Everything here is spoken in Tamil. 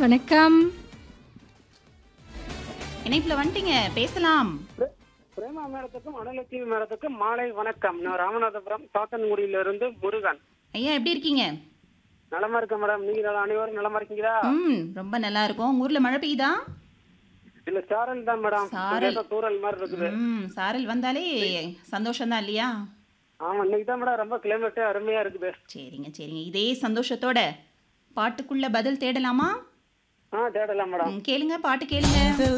வணக்கம் இணைப்புல வந்துட்டீங்க பேசலாம் பிரேமா மேடத்துக்கும் அனலட்சுமி மேடத்துக்கும் மாலை வணக்கம் நான் ராமநாதபுரம் சாத்தன்குடியிலிருந்து முருகன் ஐயா எப்படி இருக்கீங்க நலமா இருக்கேன் மேடம் நீங்க நல்லா அனைவரும் நலமா இருக்கீங்களா ம் ரொம்ப நல்லா இருக்கும் உங்க ஊர்ல மழை பெய்யுதா இல்ல சாரல் தான் மேடம் சாரல். லேசா தூறல் மாதிரி இருக்குது ம் சாரல் வந்தாலே சந்தோஷம் தான் இல்லையா ஆமா இன்னைக்கு தான் மேடம் ரொம்ப கிளைமேட் அருமையா இருக்குது சரிங்க சரிங்க இதே சந்தோஷத்தோட பாட்டுக்குள்ள பதில் தேடலாமா ஆ தேடலாம் மேடம் ம், கேளுங்க பாட்டு கேளுங்க